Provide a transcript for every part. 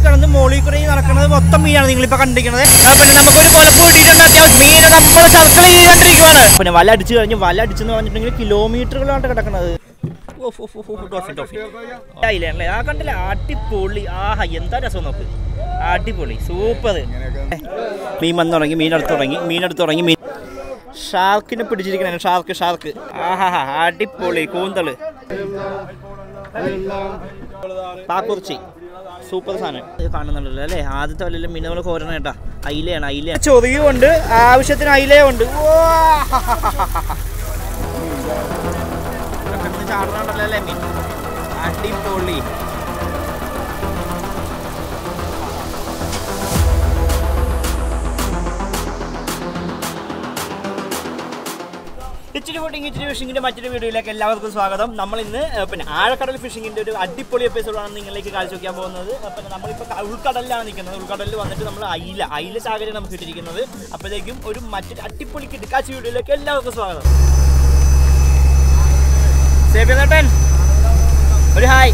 കിടന്ന് മോളിൽ കൂടെ ഈ നടക്കുന്നത് മൊത്തം മീനാണ് നിങ്ങളിപ്പോൾ കണ്ടിരിക്കുന്നത് ആ, പിന്നെ നമുക്കൊരു കൊലപ്പ് കിട്ടിയിട്ടുണ്ട് അത്യാവശ്യം മീൻ നമ്മൾ സർക്കിൾ ചെയ്തുകൊണ്ടിരിക്കുകയാണ് പിന്നെ വല അടിച്ചു കഴിഞ്ഞ് വല അടിച്ചെന്ന് പറഞ്ഞിട്ടുണ്ടെങ്കിൽ കിലോമീറ്ററുകളാണ് കിടക്കുന്നത് off, off, off, off, dolphin, dolphin. ആയില്ലേ, അല്ലേ? ആ കണ്ടില്ല അടിപൊളി ആഹാ എന്താ രസം നോക്ക് അടിപൊളി സൂപ്പർ മീൻ വന്നു തുടങ്ങി മീൻ എടുത്ത് തുടങ്ങി മീൻ എടുത്ത് തുടങ്ങി മീൻ ഷാർക്കിനെ പിടിച്ചിരിക്കണേ ഷാർക്ക് ഷാർക്ക് ആഹാ അടിപൊളി കൂന്തള് പാക്കുറിച്ചി സൂപ്പർ സാധനം ഇത് കാണുന്നുണ്ടല്ലോ അല്ലേ ആദ്യത്തെ വല്ല മീനുകൾ കോരണം കേട്ടാ അയിലയാണ് അയില ചൊറിയുമുണ്ട് ആവശ്യത്തിന് അയിലയുണ്ട് ചാടണുണ്ടല്ലോ അല്ലേ മീൻ അടിപൊളി ഇച്ചിരി ഫുഡിങ് ഇച്ചിരി ഫിഷിങ്ങിന്റെ മറ്റൊരു വീഡിയോയിലേക്ക് എല്ലാവർക്കും സ്വാഗതം നമ്മൾ ഇന്ന് ഏഹ്, പിന്നെ ആഴക്കടൽ ഫിഷിങ്ങിന്റെ ഒരു അടിപൊളി എപ്പിസോഡാണ് നിങ്ങളിലേക്ക് കാഴ്ചവെക്കാൻ പോകുന്നത് ഏഹ്, പിന്നെ നമ്മളിപ്പോൾ ക- ഉൾക്കടലിലാണ് നിൽക്കുന്നത് ഉൾക്കടലിൽ വന്നിട്ട് നമ്മൾ അയില അയില ചാകര നമുക്ക് കിട്ടിയിരിക്കുന്നത് അപ്പോഴേക്കും ഒരു മറ്റൊരു അടിപൊളി കിടക്കാച്ച വീഡിയോയിലേക്ക് എല്ലാവർക്കും സ്വാഗതം സേബ്യനേട്ടൻ ഒരു ഹായ്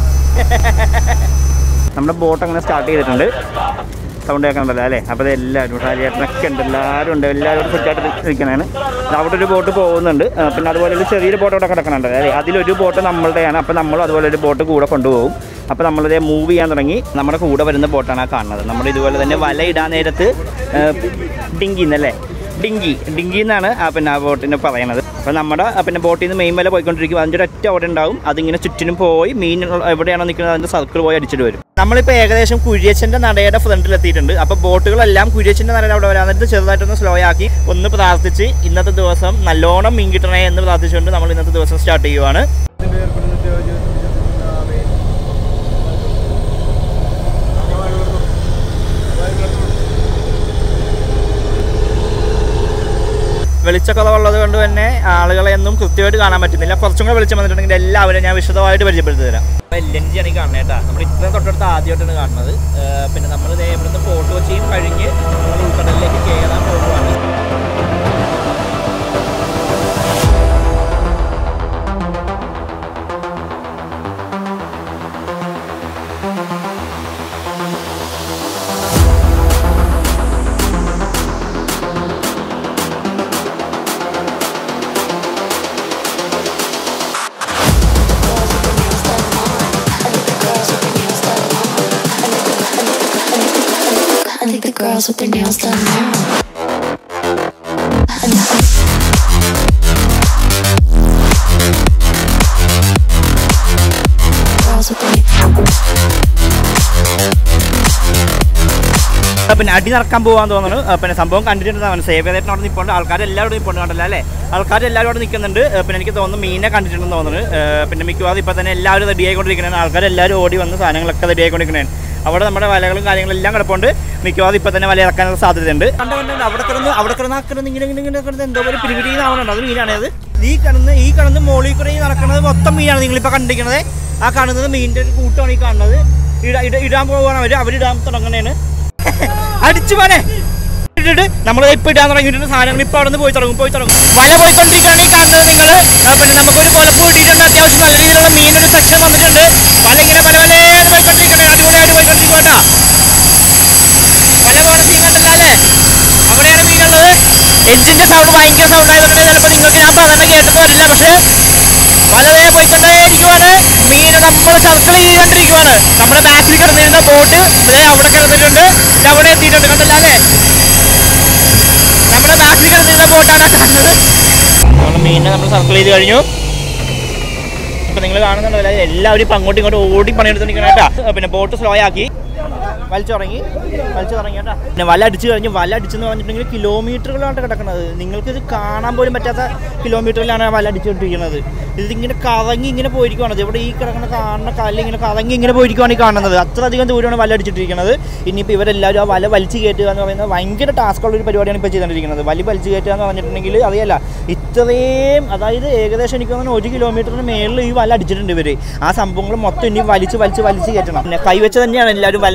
നമ്മുടെ ബോട്ട് അങ്ങനെ സ്റ്റാർട്ട് ചെയ്തിട്ടുണ്ട് സൗണ്ട് കേൾക്കണ്ടല്ലോ അല്ലേ അപ്പോൾ എല്ലാവരും ഷാലിയേട്ടനൊക്കെ ഉണ്ട് എല്ലാവരും ഉണ്ട് എല്ലാവരും സെറ്റായിട്ട് നിൽക്കണതാണ് അവിടെ ഒരു ബോട്ട് പോകുന്നുണ്ട് ആ, പിന്നെ അതുപോലെ ഒരു ചെറിയൊരു ബോട്ട് അവിടെ കിടക്കണുണ്ട് അല്ലേ അതിലൊരു ബോട്ട് നമ്മളുടെയാണ് അപ്പോൾ നമ്മളും അതുപോലെ ഒരു ബോട്ട് കൂടെ കൊണ്ടുപോകും അപ്പോൾ നമ്മളിതേ മൂവ് ചെയ്യാൻ തുടങ്ങി നമ്മുടെ കൂടെ വരുന്ന ബോട്ടാണ് ആ കാണുന്നത് നമ്മൾ ഇതുപോലെ തന്നെ വല ഇടാൻ നേരത്ത് ഡിങ്കി എന്നല്ലേ ഡിങ്കി ഡിങ്കി എന്നാണ് ആ പിന്നെ ആ ബോട്ടിനെ പറയുന്നത് അപ്പോൾ നമ്മുടെ ആ പിന്നെ ബോട്ടിൽ നിന്ന് മെയിൻ വല പോയിക്കൊണ്ടിരിക്കും അതിൻ്റെ ഒരു ഒറ്റ അവിടെ ഉണ്ടാവും അതിങ്ങനെ ചുറ്റിനും പോയി മീൻ എവിടെയാണോ നിൽക്കുന്നത് അതിൻ്റെ സർക്കിൾ പോയി അടിച്ചിട്ട് വരും നമ്മളിപ്പോൾ ഏകദേശം കുഴിയച്ചൻ്റെ നടയുടെ ഫ്രണ്ടിൽ എത്തിയിട്ടുണ്ട് അപ്പോൾ ബോട്ടുകളെല്ലാം കുഴിയച്ചൻ്റെ നടയുടെ അവിടെ വരാൻ എന്നിട്ട് ചെറുതായിട്ടൊന്ന് സ്ലോ ആക്കി ഒന്ന് പ്രാർത്ഥിച്ച് ഇന്നത്തെ ദിവസം നല്ലോണം മീൻ കിട്ടണേ എന്ന് പ്രാർത്ഥിച്ചുകൊണ്ട് നമ്മൾ ഇന്നത്തെ ദിവസം സ്റ്റാർട്ട് ചെയ്യുവാണ് വെളിച്ചക്കുറവുള്ളത് കൊണ്ട് തന്നെ ആളുകളെ ഒന്നും കൃത്യമായിട്ട് കാണാൻ പറ്റുന്നില്ല കുറച്ചും കൂടെ വെളിച്ചം വന്നിട്ടുണ്ടെങ്കിൽ എല്ലാവരും ഞാൻ വിശദമായിട്ട് പരിചയപ്പെടുത്തി തരാം അപ്പോൾ എൽ എൻ ജി ആണ് ഈ കാണുന്നത് കേട്ടോ നമ്മൾ ഇത്രയും തൊട്ടടുത്ത് ആദ്യമായിട്ടാണ് കാണുന്നത് ഏർ പിന്നെ നമ്മൾ ഇതേ ഇവിടുന്ന് ഫോട്ടോ കൊച്ചിയും കഴിഞ്ഞ് നമ്മൾ ഉൾക്കടലിലേക്ക് കയറാൻ പോകുവാണ് I think the girls with their nails done now. Girls with their ആ, പിന്നെ അടി നടക്കാൻ പോകാൻ തോന്നുന്നു ആ, പിന്നെ സംഭവം കണ്ടിട്ടുണ്ടാവും സേവ് ചെയ്തിട്ട് അവിടെ നിൽപ്പുണ്ട് ആൾക്കാരെല്ലാവരും നിൽപ്പുണ്ട് കണ്ടല്ലോ അല്ലേ ആൾക്കാരെല്ലാവരും അവിടെ നിൽക്കുന്നുണ്ട് ആ, പിന്നെ എനിക്ക് തോന്നുന്നു മീനെ കണ്ടിട്ടുണ്ടെന്ന് തോന്നുന്നു ആ, പിന്നെ മിക്കവാറും ഇപ്പോൾ തന്നെ എല്ലാവരും റെഡി ആയിക്കൊണ്ടിരിക്കണേ ആൾക്കാരെല്ലാവരും ഓടി വന്ന് സാധനങ്ങളൊക്കെ റെഡി ആയിക്കൊണ്ടിരിക്കണേ അവിടെ നമ്മുടെ വലകളും കാര്യങ്ങളും എല്ലാം കിടപ്പുണ്ട് മിക്കവാറും ഇപ്പോൾ തന്നെ വല ഇറക്കാനുള്ള സാധ്യതയുണ്ട് കണ്ട കണ്ടുണ്ട് അവിടെ കിടന്ന് അവിടെ കിടന്ന് ആ കിടന്ന് ഇങ്ങനെ ഇങ്ങനെ ഇങ്ങനെ കിടന്ന് എന്തോ ഒരു പിരിപിരിയാവുന്നുണ്ട് അത് മീനാണ് അത് ഈ കിടന്ന് ഈ കിടന്ന് മോളിൽ കൂടെ ഈ നടക്കുന്നത് മൊത്തം മീനാണ് നിങ്ങളിപ്പോൾ കണ്ടിരിക്കുന്നത് ആ കാണുന്നത് മീനിൻ്റെ ഒരു കൂട്ടമാണ് ഈ കാണുന്നത് ഇട ഇട ഇടാൻ പോവുകയാണ് അവർ അവരിടാൻ തുടങ്ങണേണ് അടിച്ചു പോനെ ഇട്ടിട്ട് നമ്മൾ ഇപ്പൊ ഇടാൻ തുടങ്ങിയിട്ടുണ്ട് സാധനങ്ങൾ ഇപ്പൊ അവിടെ നിന്ന് പോയി തുടങ്ങും പോയി തുടങ്ങും വല പോയിക്കൊണ്ടിരിക്കുകയാണ് ഈ കാണുന്നത് നിങ്ങൾ പിന്നെ നമുക്കൊരു കൊലപ്പ് കിട്ടിയിട്ടുണ്ട് അത്യാവശ്യം നല്ല രീതിയിലുള്ള മീനൊരു സെക്ഷൻ വന്നിട്ടുണ്ട് വല ഇങ്ങനെ പല പലയായിട്ട് പോയിക്കൊണ്ടിരിക്കട്ടെ അടിപൊളിയായിട്ട് പോയിക്കൊണ്ടിരിക്കും കേട്ടോ വല പോണ സീൻ കണ്ടല്ലേ അവിടെയാണ് മീനുള്ളത് എഞ്ചിന്റെ സൗണ്ട് ഭയങ്കര സൗണ്ട് ആയതുകൊണ്ട് ചിലപ്പോൾ നിങ്ങൾക്ക് ഞാൻ സാധാരണ കേട്ടിട്ട് വരില്ല പക്ഷേ വളരെ പോയിക്കൊണ്ടേയിരിക്കുവാണ് മീൻ നമ്മൾ സർക്കിൾ ചെയ്തുകൊണ്ടിരിക്കുവാണ് നമ്മുടെ ബാക്കിൽ കിടന്നിരുന്ന ബോട്ട് ഇതേ അവിടെ കിടന്നിട്ടുണ്ട് ഇത് അവിടെ എത്തിയിട്ടുണ്ട് കണ്ടല്ലോ അല്ലേ നമ്മുടെ ബാക്കിൽ കിടന്നിരുന്ന ബോട്ടാണ് ആ കാണുന്നത് നമ്മൾ മീനിനെ നമ്മൾ സർക്കിൾ ചെയ്ത് കഴിഞ്ഞു ഇപ്പൊ നിങ്ങൾ കാണുന്നുണ്ടല്ലോ എല്ലാവരും ഇപ്പൊ അങ്ങോട്ടും ഇങ്ങോട്ടും ഓടി പണിയെടുത്തിരിക്കണം കേട്ടോ പിന്നെ ബോട്ട് സ്ലോ ആക്കി വലിച്ചു തുടങ്ങി വലിച്ചു തുടങ്ങി കേട്ടോ പിന്നെ വല അടിച്ചു കഴിഞ്ഞ് വല അടിച്ചെന്ന് പറഞ്ഞിട്ടുണ്ടെങ്കിൽ കിലോമീറ്ററുകളാണ് കിടക്കുന്നത് നിങ്ങൾക്ക് ഇത് കാണാൻ പോലും പറ്റാത്ത കിലോമീറ്ററിലാണ് ആ വല അടിച്ചുകൊണ്ടിരിക്കുന്നത് ഇതിങ്ങനെ കറങ്ങി ഇങ്ങനെ പോയിരിക്കുകയാണ് ഇവിടെ ഈ കിടക്കുന്ന കാണുന്ന കല്ല് ഇങ്ങനെ കറങ്ങി ഇങ്ങനെ പോയിരിക്കുകയാണ് ഈ കാണുന്നത് അത്രയധികം ദൂരമാണ് വല അടിച്ചിട്ടിരിക്കുന്നത് ഇനിയിപ്പോൾ ഇവരെല്ലാവരും ആ വല വലിച്ചു കയറ്റുക എന്ന് പറയുന്നത് ഭയങ്കര ടാസ്ക്കുള്ള ഒരു പരിപാടിയാണ് ഇപ്പോൾ ചെയ്തുകൊണ്ടിരിക്കുന്നത് വലി വലിച്ചു കയറ്റുക എന്ന് പറഞ്ഞിട്ടുണ്ടെങ്കിൽ അറിയാല ഇത്രയും അതായത് ഏകദേശം എനിക്ക് തോന്നുന്നു ഒരു കിലോമീറ്ററിന് മേളിൽ ഈ വല അടിച്ചിട്ടുണ്ട് ഇവർ ആ സംഭവങ്ങൾ മൊത്തം ഇനി വലിച്ച് വലിച്ച് വലിച്ച് കയറ്റണം പിന്നെ കൈവച്ച് തന്നെയാണ് എല്ലാവരും വലയൊക്കെ കയറ്റി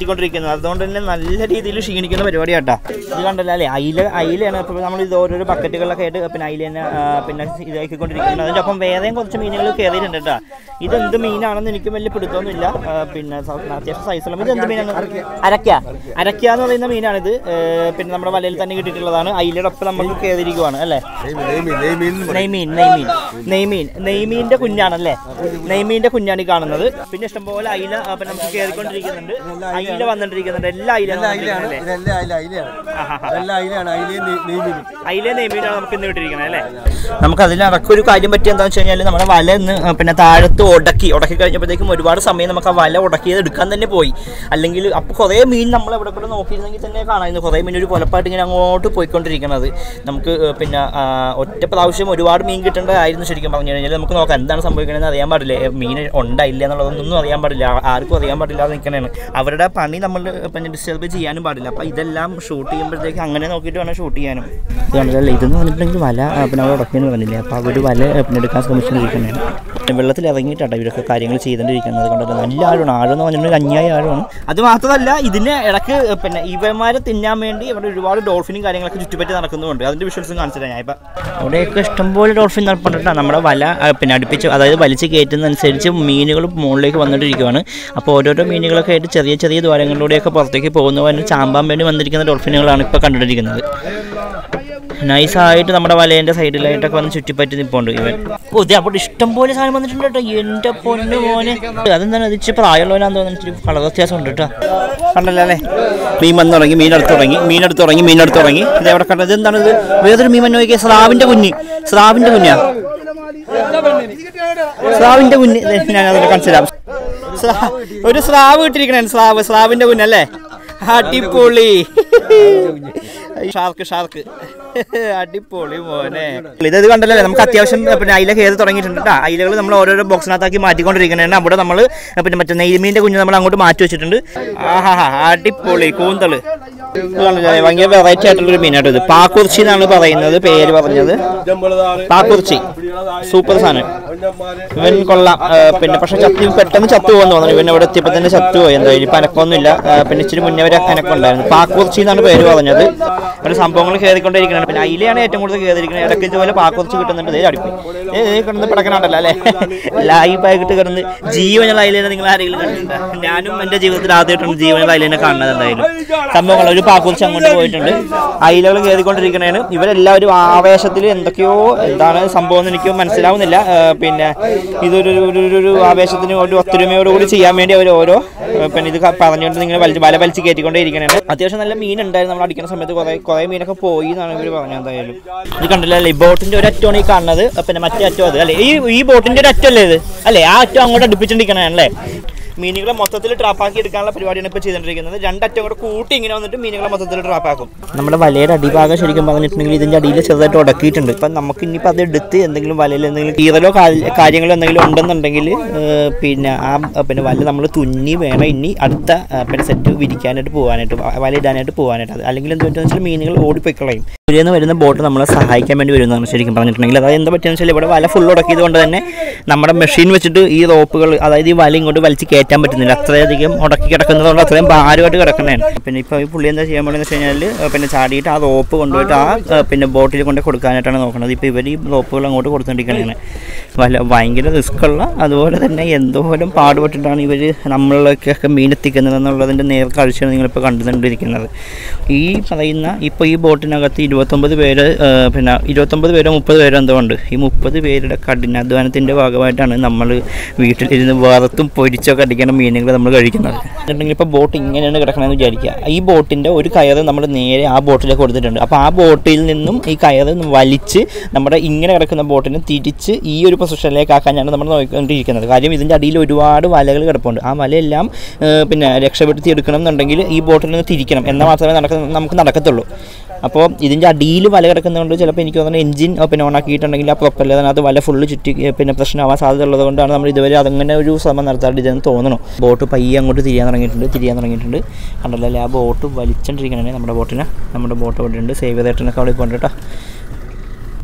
കയറിക്കൊണ്ടിരിക്കുന്നത് അതുകൊണ്ട് തന്നെ നല്ല രീതിയിൽ ക്ഷീണിക്കുന്ന പരിപാടിയാട്ടാ ഇത് കണ്ടല്ലോ അല്ലേ അയില അയിലയാണ് ഇപ്പോൾ നമ്മൾ ഇത് ഓരോരോ ബക്കറ്റുകളിലൊക്കെ ആയിട്ട് പിന്നെ അയില തന്നെ ആ, പിന്നെ ഇതാക്കിക്കൊണ്ടിരിക്കുന്നത് അതിൻ്റെ ഒപ്പം വേറെയും കുറച്ച് മീനുകൾ കയറിയിട്ടുണ്ട് കേട്ടോ ഇതെന്ത് മീനാണെന്ന് എനിക്ക് വലിയ പിടുത്തമൊന്നുമില്ല ആ, പിന്നെ സ- അത്യാവശ്യം സൈസുള്ള ഇത് എന്ത് മീനാണ് അരക്ക അരക്ക എന്ന് പറയുന്ന മീനാണിത് ഏ, പിന്നെ നമ്മുടെ വലയിൽ തന്നെ കിട്ടിയിട്ടുള്ളതാണ് അയിലയുടെ ഒപ്പം നമ്മൾ കയറിയിരിക്കുവാണ് അല്ലേ നെയ്മീൻ നെയ്മീൻ നെയ്മീൻ നെയ്മീൻ്റെ കുഞ്ഞാണല്ലേ നെയ്മീൻ്റെ കുഞ്ഞാണ് ഈ കാണുന്നത് പിന്നെ ഇഷ്ടംപോലെ അയില ആ, പിന്നെ നമുക്ക് കയറിക്കൊണ്ടിരിക്കുന്നുണ്ട് അയില വന്നിട്ടിരിക്കുന്നുണ്ട് എല്ലാ അയില അയിലാണ് ഇതെല്ലാം അയില അയിലാണ് ഇതെല്ലാം അയിലാണ് അയിലയും നെയ്- നെയ്മീനും അയില നെയ്മീനാണ് നമുക്ക് ഇന്ന് കിട്ടിയിരിക്കുന്നത് അല്ലേ നമുക്ക് അതിലടക്കം ഒരു കാര്യം പറ്റി എന്താണെന്ന് വെച്ച് കഴിഞ്ഞാൽ നമ്മുടെ വല ഇന്ന് പിന്നെ താഴത്ത് ഉടക്കി ഉടക്കി കഴിഞ്ഞപ്പോഴത്തേക്കും ഒരുപാട് സമയം നമുക്ക് ആ വല ഉടക്കിയത് എടുക്കാൻ തന്നെ പോയി അല്ലെങ്കിൽ അപ്പോൾ കുറേ മീൻ നമ്മൾ എവിടെ കൂടെ നോക്കിയിരുന്നെങ്കിൽ തന്നെ കാണാമായിരുന്നു കുറേ മീൻ ഒരു കൊലപ്പായിട്ട് ഇങ്ങനെ അങ്ങോട്ട് പോയിക്കൊണ്ടിരിക്കുന്നത് നമുക്ക് ഏഹ്, പിന്നെ ആ, ഒറ്റ പ്രാവശ്യം ഒരുപാട് മീൻ കിട്ടേണ്ടതായിരുന്നു ശരിക്കും പറഞ്ഞു കഴിഞ്ഞാൽ നമുക്ക് നോക്കാം എന്താണ് സംഭവിക്കണമെന്ന് അറിയാൻ പാടില്ല ഏഹ്, മീൻ ഉണ്ടായില്ല എന്നുള്ളതൊന്നും അറിയാൻ പാടില്ല ആ- ആർക്കും അറിയാൻ പാടില്ലാതെ നിൽക്കണേണ് അവരുടെ പണി നമ്മൾ പിന്നെ ഡിസ്റ്റർബ് ചെയ്യാനും പാടില്ല അപ്പോൾ ഇതെല്ലാം ഷൂട്ട് ചെയ്യുമ്പോഴത്തേക്ക് അങ്ങനെ നോക്കിയിട്ട് വേണം ഷൂട്ട് ചെയ്യാനും ഇത് കണ്ടില്ലേ ഇതെന്ന് പറഞ്ഞിട്ടുണ്ടെങ്കിൽ വല ആ, പിന്നെ അവിടെ ഉടക്കിയെന്ന് പറഞ്ഞില്ലേ അപ്പോൾ അവർ വല ആ, പിന്നെ എടുക്കാൻ ശ്രമിച്ചുകൊണ്ടിരിക്കുന്നതാണ് വെള്ളത്തിൽ ഇറങ്ങിയിട്ടാണ് ഇവരൊക്കെ കാര്യങ്ങൾ ചെയ്തുകൊണ്ടിരിക്കുന്നത് കണ്ടല്ലോ നല്ല ആഴമാണ് ആഴം എന്ന് പറഞ്ഞിട്ടുണ്ടെങ്കിൽ അന്യായ ആഴമാണ് അത് മാത്രമല്ല ഇതിന് ഇടക്ക് പിന്നെ ഇവന്മാരെ തിന്നാൻ വേണ്ടി ഇവിടെ ഒരുപാട് ഡോൾഫിനും കാര്യങ്ങളൊക്കെ ചുറ്റുപറ്റി നടക്കുന്നുണ്ട് അതിൻ്റെ വിഷ്വൽസും കാണിച്ചിട്ടാണ് ഞാൻ ഇപ്പം അവിടെയൊക്കെ ഇഷ്ടംപോലെ ഡോൾഫിൻ നടപ്പുണ്ടിട്ടാണ് നമ്മുടെ വല ആ, പിന്നെ അടുപ്പിച്ച് അതായത് വലിച്ച് കയറ്റുന്നതനുസരിച്ച് മീനുകൾ മുകളിലേക്ക് വന്നിട്ടിരിക്കുകയാണ് അപ്പോൾ ഓരോരോ മീനുകളൊക്കെ ആയിട്ട് ചെറിയ ചെറിയ ദ്വാരങ്ങളിലൂടെയൊക്കെ പുറത്തേക്ക് പോകുന്ന പോലെ ചാമ്പാൻ വേണ്ടി വന്നിരിക്കുന്ന ഡോൾഫിനുകളാണ് ഇപ്പോൾ കണ്ടുകൊണ്ടിരിക്കുന്നത് നൈസായിട്ട് നമ്മുടെ വലേൻ്റെ സൈഡിലായിട്ടൊക്കെ വന്ന് ചുറ്റിപ്പറ്റി നിൽപ്പുണ്ട് ഇവൻ ഓ ഇത് അപ്പോൾ ഇഷ്ടം പോലെ സാധനം വന്നിട്ടുണ്ട് കേട്ടോ എൻ്റെ പൊന്നു മോനെ അതെന്താണ് അത് ഇച്ചിരി പ്രായമുള്ളവനാന്ന് തോന്നുന്നു ഇച്ചിരി കളർ വ്യത്യാസം ഉണ്ട് കേട്ടോ കണ്ടല്ലോ അല്ലേ മീൻ വന്ന് തുടങ്ങി മീനെടുത്ത് തുടങ്ങി മീനെടുത്ത് തുടങ്ങി മീനെടുത്ത് തുടങ്ങി ഇത് എവിടെ കണ്ടത് എന്താണ് ഇത് വേറൊരു മീൻ വന്ന് നോക്കിയാൽ സ്രാവിൻ്റെ കുഞ്ഞ് സ്രാവിൻ്റെ കുഞ്ഞാ സ്രാവിൻ്റെ കുഞ്ഞ് ദേ, ഞാൻ അതിനെ കാണിച്ചു തരാം സ്രാ- ഒരു സ്രാവ് ഇട്ടിരിക്കണേ സ്രാവ് സ്രാവിൻ്റെ കുഞ്ഞല്ലേ അടിപൊളി ഷാർക്ക് ഷാർക്ക് അടിപൊളി മോനെ ഇത് കണ്ടല്ലേ നമുക്ക് അത്യാവശ്യം പിന്നെ അയില കയറി തുടങ്ങിയിട്ടുണ്ട് കേട്ടോ അയിലകൾ നമ്മൾ ഓരോരോ ബോക്സിനകത്താക്കി മാറ്റിക്കൊണ്ടിരിക്കുന്നതാണ് അവിടെ നമ്മൾ പിന്നെ മറ്റേ നെയ്മീൻ്റെ കുഞ്ഞ് നമ്മൾ അങ്ങോട്ട് മാറ്റി വെച്ചിട്ടുണ്ട് ആഹാ അടിപൊളി കൂന്തള് ഇത് കണ്ടില്ലേ? ഭയങ്കര വെറൈറ്റി ആയിട്ടുള്ള ഒരു മീനാട്ടോ ഇത് പാക്കുറിച്ചി എന്നാണ് പറയുന്നത് പേര് പറഞ്ഞത് പാക്കുറിച്ചി സൂപ്പർ സാധനം ഇവൻ കൊള്ളാം ആ, പിന്നെ പക്ഷെ ചത്തു പെട്ടെന്ന് ചത്തു പോകുന്നു തോന്നുന്നു ഇവൻ ഇവിടെ എത്തിയപ്പോൾ തന്നെ ചത്തു പോയി എന്തായാലും ഇപ്പം അനക്കമൊന്നുമില്ല ആ, പിന്നെ ഇച്ചിരി മുന്നേ വരെ അനക്കം ഉണ്ടായിരുന്നു പാക്കുറിച്ചി എന്നാണ് പേര് പറഞ്ഞത് ഒരു സംഭവങ്ങൾ കയറിക്കൊണ്ടിരിക്കുകയാണ് പിന്നെ അയിലാണ് ഏറ്റവും കൂടുതൽ കയറിയിരിക്കുന്നത് ഇടയ്ക്ക് ഇതുപോലെ പാക്കുറിച്ച് കിട്ടുന്നുണ്ട് ഇതേ അടുപ്പി ഏ കിടന്ന് പിടക്കണുണ്ടല്ലോ അല്ലേ ലൈവായിട്ട് കിടന്ന് ജീവനുള്ള അയിലേനെ നിങ്ങൾ ആരെങ്കിലും കണ്ടിട്ടുണ്ടോ ഞാനും എൻ്റെ ജീവിതത്തിൽ ആദ്യമായിട്ടാണ് ജീവനുള്ള അയിലേനെ കാണുന്നത് എന്തായാലും സംഭവങ്ങൾ ഒരു പാക്കുറിച്ച് അങ്ങോട്ട് പോയിട്ടുണ്ട് അയിലകൾ കയറിക്കൊണ്ടിരിക്കണേന് ഇവരെല്ലാവരും ആവേശത്തിൽ എന്തൊക്കെയോ എന്താണ് സംഭവം എന്ന് എനിക്ക് മനസ്സിലാവുന്നില്ല ആ, പിന്നെ ഇതൊരു ഒരു- ഒരു- ഒരു ആവേശത്തിന് ഒരു ഒത്തൊരുമയോടുകൂടി ചെയ്യാൻ വേണ്ടി അവർ ഓരോ ആ, പിന്നെ ഇത് ക- പറഞ്ഞുകൊണ്ട് ഇങ്ങനെ വലിച്ച് വല വലിച്ച് കയറ്റിക്കൊണ്ടേ ഇരിക്കണേണ് അത്യാവശ്യം നല്ല മീൻ ഉണ്ടായിരുന്നു നമ്മൾ അടിക്കുന്ന സമയത്ത് കുറേ കുറേ മീനൊക്കെ പോയി എന്നാണ് ഇവർ പറഞ്ഞത് എന്തായാലും ഇത് കണ്ടില്ല അല്ലേ ഈ ബോട്ടിന്റെ ഒരു അറ്റമാണ് ഈ കാണുന്നത് ആ, പിന്നെ മറ്റേ അറ്റം അത് അല്ലേ ഈ ഈ ബോട്ടിന്റെ ഒരു അറ്റം അല്ലേ ഇത് അല്ലേ ആ അറ്റം അങ്ങോട്ട് അടുപ്പിച്ചിരിക്കണേ മീനുകളെ മൊത്തത്തിൽ ട്രാപ്പാക്കി എടുക്കാനുള്ള പരിപാടിയാണ് ഇപ്പോൾ ചെയ്തുകൊണ്ടിരിക്കുന്നത് രണ്ടറ്റം കൂടെ കൂട്ടി ഇങ്ങനെ വന്നിട്ട് മീനുകളെ മൊത്തത്തിൽ ട്രാപ്പാക്കും നമ്മുടെ വലയുടെ അടിഭാഗം ശരിക്കും പറഞ്ഞിട്ടുണ്ടെങ്കിൽ ഇതിൻ്റെ അടിയിൽ ചെറുതായിട്ട് ഉടക്കിയിട്ടുണ്ട് ഇപ്പം നമുക്ക് ഇനിയിപ്പോൾ അത് എടുത്ത് എന്തെങ്കിലും വലയിൽ എന്തെങ്കിലും കീറലോ കാ- കാര്യങ്ങളോ എന്തെങ്കിലും ഉണ്ടെന്നുണ്ടെങ്കിൽ ഏഹ്, പിന്നെ ആ ഏഹ്, പിന്നെ വല നമ്മൾ തുന്നി വേണം ഇനി അടുത്ത ഏഹ്, പിന്നെ സെറ്റ് വിരിക്കാനായിട്ട് പോകാനായിട്ട് വ- വല ഇടാനായിട്ട് പോകാനായിട്ട് അത് അല്ലെങ്കിൽ എന്താ പറ്റുക വെച്ചാൽ മീനുകൾ ഓടിപ്പോയി കളയും ദൂരെ നിന്ന് വരുന്ന ബോട്ട് നമ്മളെ സഹായിക്കാൻ വേണ്ടി വരുന്നതാണ് ശരിക്കും പറഞ്ഞിട്ടുണ്ടെങ്കിൽ അതായത് എന്താ പറ്റുക വെച്ചാൽ ഇവിടെ വല ഫുൾ ഉടക്കിയത് കൊണ്ട് തന്നെ നമ്മുടെ മെഷീൻ വെച്ചിട്ട് ഈ റോപ്പുകൾ അതായത് ഈ വല ഇങ്ങോട്ട് വലിച്ച് കയറ്റാൻ പറ്റുന്നില്ല അത്രയധികം ഉടക്കി കിടക്കുന്നതുകൊണ്ട് അത്രയും ഭാരമായിട്ട് കിടക്കുന്നതാണ് പിന്നെ ഇപ്പോൾ ഈ പുള്ളി എന്താ ചെയ്യാൻ പോണെന്ന് വെച്ച് കഴിഞ്ഞാൽ പിന്നെ ചാടിയിട്ട് ആ റോപ്പ് കൊണ്ടുപോയിട്ട് ആ ഏഹ്, പിന്നെ ബോട്ടിൽ കൊണ്ട് കൊടുക്കാനായിട്ടാണ് നോക്കുന്നത് ഇപ്പോൾ ഇവർ ഈ റോപ്പുകൾ അങ്ങോട്ട് കൊടുത്തുകൊണ്ടിരിക്കുകയാണ് വല ഭയങ്കര റിസ്ക്കുള്ള അതുപോലെ തന്നെ എന്തോരം പാടുപെട്ടിട്ടാണ് ഇവർ നമ്മളിലേക്കൊക്കെ മീനെത്തിക്കുന്നത് എന്നുള്ളതിൻ്റെ നേർക്കാഴ്ചയാണ് നിങ്ങളിപ്പോൾ കണ്ടുകൊണ്ടിരിക്കുന്നത് ഈ പറയുന്ന ഇപ്പോൾ ഈ ബോട്ടിനകത്ത് ഇരുപത്തൊമ്പത് പേര് ഏഹ്, പിന്നെ ഇരുപത്തൊമ്പത് പേരോ മുപ്പത് പേരോ എന്തോ ഉണ്ട് ഈ മുപ്പത് പേരുടെ കഠിനാധ്വാനത്തിൻ്റെ ഭാഗമായിട്ടാണ് നമ്മൾ വീട്ടിലിരുന്ന് വറുത്തും പൊരിച്ചൊക്കെ അടിക്കുന്ന മീനുകൾ നമ്മൾ കഴിക്കുന്നത് എന്നിട്ടുണ്ടെങ്കിൽ ഇപ്പോൾ ബോട്ട് ഇങ്ങനെയാണ് കിടക്കണമെന്ന് വിചാരിക്കുക ഈ ബോട്ടിൻ്റെ ഒരു കയറ് നമ്മൾ നേരെ ആ ബോട്ടിലേക്ക് കൊടുത്തിട്ടുണ്ട് അപ്പോൾ ആ ബോട്ടിൽ നിന്നും ഈ കയറ് വലിച്ച് നമ്മുടെ ഇങ്ങനെ കിടക്കുന്ന ബോട്ടിനെ തിരിച്ച് ഈ ഒരു പൊസിഷനിലേക്ക് ആക്കാനാണ് നമ്മൾ നോക്കിക്കൊണ്ടിരിക്കുന്നത് കാര്യം ഇതിൻ്റെ അടിയിൽ ഒരുപാട് വലകൾ കിടപ്പുണ്ട് ആ വലയെല്ലാം ഏഹ്, പിന്നെ രക്ഷപ്പെടുത്തി എടുക്കണം എന്നുണ്ടെങ്കിൽ ഈ ബോട്ടിൽ നിന്ന് തിരിക്കണം എന്നാൽ മാത്രമേ നടക്ക നമുക്ക് നടക്കത്തുള്ളൂ അപ്പോൾ ഇതിൻ്റെ അടിയിൽ വല കിടക്കുന്നതുകൊണ്ട് ചിലപ്പോൾ എനിക്ക് തോന്നുന്നു എഞ്ചിൻ പിന്നെ ഓൺ ആക്കിയിട്ടുണ്ടെങ്കിൽ ആ പ്രൊപ്പല്ലർ അതിനകത്ത് വല ഫുള്ള് ചുറ്റി ഏഹ്, പിന്നെ പ്രശ്നമാവാൻ സാധ്യത ഉള്ളത് കൊണ്ടാണ് നമ്മൾ ഇതുവരെ അതങ്ങനെ ഒരു ശ്രമം നടത്താറുണ്ട് ഇതെന്ന് തോന്നണം ബോട്ട് പയ്യെ അങ്ങോട്ട് തിരിയാൻ തുടങ്ങിയിട്ടുണ്ട് തിരിയാൻ തുടങ്ങിയിട്ടുണ്ട് കണ്ടല്ലേ ആ ബോട്ട് വലിച്ചോണ്ടിരിക്കണേ നമ്മുടെ ബോട്ടിനെ നമ്മുടെ ബോട്ട് അവിടെ ഉണ്ട് സേവ് ചെയ്തിട്ടൊക്കെ അവിടെ പോകണ്ട കേട്ടോ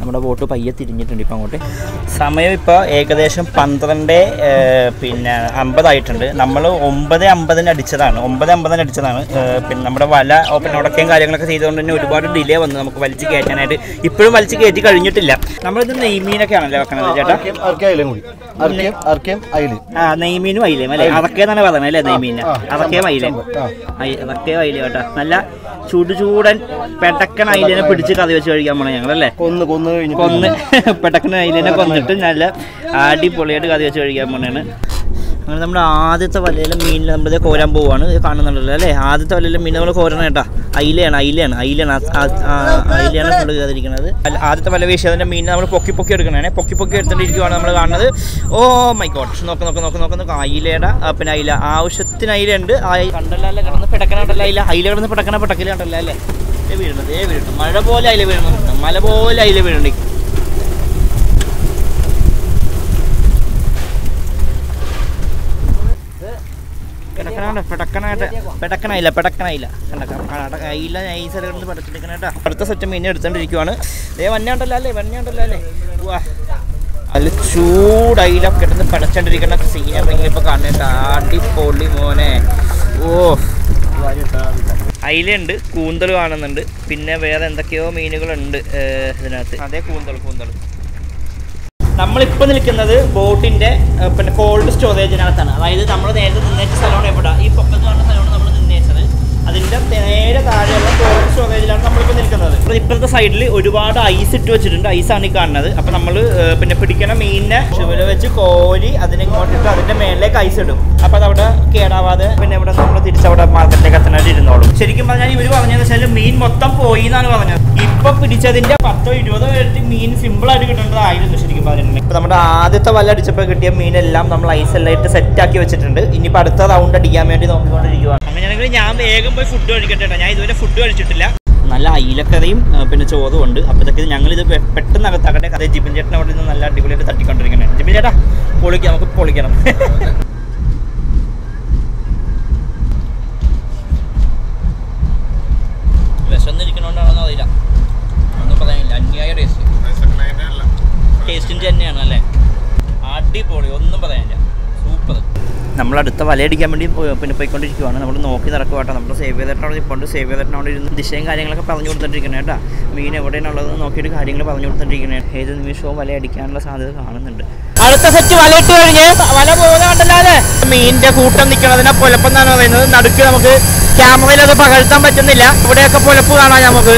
നമ്മുടെ ബോട്ട് പയ്യെ തിരിഞ്ഞിട്ടുണ്ട് ഇപ്പം അങ്ങോട്ട് സമയം ഇപ്പോൾ ഏകദേശം പന്ത്രണ്ട് ഏഹ്, പിന്നെ അമ്പതായിട്ടുണ്ട് നമ്മൾ ഒമ്പത് അമ്പതിന് അടിച്ചതാണ് ഒമ്പത് അമ്പതിന് അടിച്ചതാണ് ഏഹ്, പിന്നെ നമ്മുടെ വല ഓപ്പൺ ഉടക്കയും കാര്യങ്ങളൊക്കെ ചെയ്തുകൊണ്ട് തന്നെ ഒരുപാട് ഡിലേ വന്നു നമുക്ക് വലിച്ച് കയറ്റാനായിട്ട് ഇപ്പോഴും വലിച്ച് കയറ്റി കഴിഞ്ഞിട്ടില്ല നമ്മളിത് നെയ്മീനൊക്കെ ആണല്ലോ വെക്കണത് ചേട്ടാ അർക്കയും അയിലും കൂടി അർക്കയും അർക്കയും അയിലും ആ നെയ്മീനും അയിലേം അല്ലേ അതൊക്കെന്നാണ് പറയുന്നത് അല്ലേ നെയ്മീന അതൊക്കെ അയിലേം അതൊക്കെ അയില കേട്ടോ നല്ല ചൂട് ചൂടൻ പെട്ടക്കൻ അയിലേനെ പിടിച്ച് കറി വെച്ച് കഴിക്കാൻ പോണേ ഞങ്ങളല്ലേ കൊന്ന് കൊന്ന് കഴിഞ്ഞിട്ട് കൊന്ന് പെട്ടക്കൻ അയിലേനെ കൊന്നിട്ട് നല്ല അടിപൊളിയായിട്ട് കറി വെച്ച് കഴിക്കാൻ പോണേണ് അങ്ങനെ നമ്മുടെ ആദ്യത്തെ വലയിലെ മീനിൽ നമ്മളിത് കോരാൻ പോവാണ് ഇത് കാണുന്നുണ്ടല്ലോ അല്ലേ ആദ്യത്തെ വലയിലെ മീൻ നമ്മൾ കോരണം കേട്ടോ അയിലയാണ് അയിലയാണ് അയിലയാണ് ആ- ആ- ആ അയിലയാണ് ഫുള്ള് കയറിയിരിക്കുന്നത് അല്ല, ആദ്യത്തെ വല വീശിയതിൻ്റെ മീൻ നമ്മൾ പൊക്കി പൊക്കി എടുക്കണേ പൊക്കി പൊക്കി എടുത്തോണ്ടിരിക്കുവാണ് നമ്മൾ കാണുന്നത് ഓ മൈ ഗോഡ് നോക്ക് നോക്ക് നോക്ക് നോക്ക് നോക്ക് അയിലയുടെ ആ, പിന്നെ അയില ആവശ്യത്തിന് അയിലുണ്ട് ആ കണ്ടല്ലോ അല്ലേ കിടന്ന് പിടക്കണുണ്ടല്ലോ അയില അയില കിടന്ന് പിടക്കണ പിടക്കല് കണ്ടല്ലോ അല്ലേ ദേ വീഴുന്നത് ദേ വീഴുന്നു മഴ പോലെ അയില വീഴുന്നുണ്ട് മല പോലെ അയില വീഴുന്നുണ്ട് കിടക്കണ പിടക്കനായിട്ട് പിടക്കനായില്ല പിടക്കനായില്ല അയില നൈസർ കിടന്ന് പിടച്ചെടുക്കണേട്ടാ അടുത്ത സെറ്റ് മീൻ എടുത്തോണ്ടിരിക്കുവാണ് ദേ വന്നയുണ്ടല്ലോ അല്ലേ വന്നയുണ്ടല്ലോ അല്ലേ വാ അതിൽ ചൂടയില കിടന്ന് പിടച്ചോണ്ടിരിക്കണ സീന ഇപ്പൊ കാണേട്ടാ അടിപൊളി മോനെ ഓ അയിലുണ്ട് കൂന്തൽ കാണുന്നുണ്ട് പിന്നെ വേറെ എന്തൊക്കെയോ മീനുകളുണ്ട് ഏഹ്, ഇതിനകത്ത് അതേ കൂന്തൽ കൂന്തൽ നമ്മളിപ്പോൾ നിൽക്കുന്നത് ബോട്ടിന്റെ ഏഹ്, പിന്നെ കോൾഡ് സ്റ്റോറേജിനകത്താണ് അതായത് നമ്മൾ നേരത്തെ നിന്നേച്ച സ്ഥലമാണ് എവിടെ ഈ പൊക്കത്ത് പറഞ്ഞ സ്ഥലമാണ് നമ്മൾ നിന്നേച്ചത് അതിന്റെ നേരെ താഴെയുള്ള കോൾഡ് സ്റ്റോറേജിലാണ് നമ്മളിപ്പോൾ നിൽക്കുന്നത് അപ്പോൾ ഇപ്പോഴത്തെ സൈഡിൽ ഒരുപാട് ഐസ് ഇട്ട് വെച്ചിട്ടുണ്ട് ഐസാണ് ഈ കാണുന്നത് അപ്പോൾ നമ്മൾ പിന്നെ പിടിക്കണ മീനിനെ ചുവല വെച്ച് കോരി അതിനെ ഇങ്ങോട്ടിട്ട് അതിന്റെ മേളിലേക്ക് ഐസ് ഇടും അപ്പോൾ അതവിടെ കേടാവാതെ പിന്നെ ഇവിടെ നമ്മൾ തിരിച്ചവിടെ മാർക്കറ്റിലേക്ക് എത്തനായിട്ട് ഇരുന്നോളും ശരിക്കും പറഞ്ഞാൽ ഇവർ പറഞ്ഞതെന്ന് വെച്ചാൽ മീൻ മൊത്തം പോയി എന്നാണ് പറഞ്ഞത് ഇപ്പൊ പിടിച്ചതിന്റെ പത്തോ ഇരുപതോ ഇരട്ടി മീൻ സിമ്പിൾ ആയിട്ട് കിട്ടേണ്ടതായിരുന്നു ശരിക്കും പറഞ്ഞിട്ടുണ്ടെങ്കിൽ ഇപ്പൊ നമ്മുടെ ആദ്യത്തെ വല അടിച്ചപ്പോൾ കിട്ടിയ മീനെല്ലാം നമ്മൾ ഐസെല്ലാം ഇട്ട് സെറ്റ് ആക്കി വെച്ചിട്ടുണ്ട് ഇനിയിപ്പോൾ അടുത്ത റൗണ്ട് അടിക്കാൻ വേണ്ടി നോക്കിക്കൊണ്ടിരിക്കുകയാണ് അങ്ങനെയാണെങ്കിൽ ഞാൻ വേഗം പോയി ഫുഡ് കഴിക്കട്ടെ കേട്ടോ. ഞാൻ ഇതുവരെ ഫുഡ് കഴിച്ചിട്ടില്ല നല്ല അയിലക്കറിയും ആ, പിന്നെ ചോറും ഉണ്ട് അപ്പോഴത്തേക്ക് ഞങ്ങളിത് പെ- പെട്ടെന്ന് അകത്താക്കട്ടെ അതേ ജിബിൻ ചേട്ടൻ അവിടെ നിന്ന് നല്ല അടിപൊളിയായിട്ട് തട്ടിക്കൊണ്ടിരിക്കണേ ജിബിൻ ചേട്ടാ പൊളിക്കാം നമുക്ക് പൊളിക്കണം വിശന്നിരിക്കണോണ്ടാണെന്ന് അറിയില്ല ഒന്നും പറയാനില്ല അന്യായ ടേസ്റ്റ് ടേസ്റ്റിൻ്റെ തന്നെയാണ് അല്ലേ അടിപൊളി ഒന്നും പറയാനില്ല സൂപ്പർ നമ്മൾ അടുത്ത വലയടിക്കാൻ വേണ്ടി പോയി- പിന്നെ പോയിക്കൊണ്ടിരിക്കുവാണ് നമ്മൾ നോക്കി നടക്കുക കേട്ടോ നമ്മുടെ സേവ് ചെയ്തിട്ടാണ് ഇപ്പോൾ സേവ് ചെയ്തിട്ടാണ് അവിടെ ഇരുന്ന് ദിശയും കാര്യങ്ങളൊക്കെ പറഞ്ഞു കൊടുത്തോണ്ടിരിക്കണേ കേട്ടോ മീൻ എവിടെയാണുള്ളത് നോക്കിയിട്ട് കാര്യങ്ങൾ പറഞ്ഞു കൊടുത്തോണ്ടിരിക്കണേ ഏത് നിമിഷവും വല അടിക്കാനുള്ള സാധ്യത കാണുന്നുണ്ട് അടുത്ത സെറ്റ് വല ഇട്ട് കഴിഞ്ഞ് വല പോകുന്ന കണ്ടല്ലാതെ മീനിന്റെ കൂട്ടം നിൽക്കണതിനെ പൊലപ്പെന്നാണ് പറയുന്നത് നടുക്ക് നമുക്ക് ക്യാമറയിൽ അത് പകർത്താൻ പറ്റുന്നില്ല ഇവിടെയൊക്കെ പൊലപ്പ് കാണാം നമുക്ക്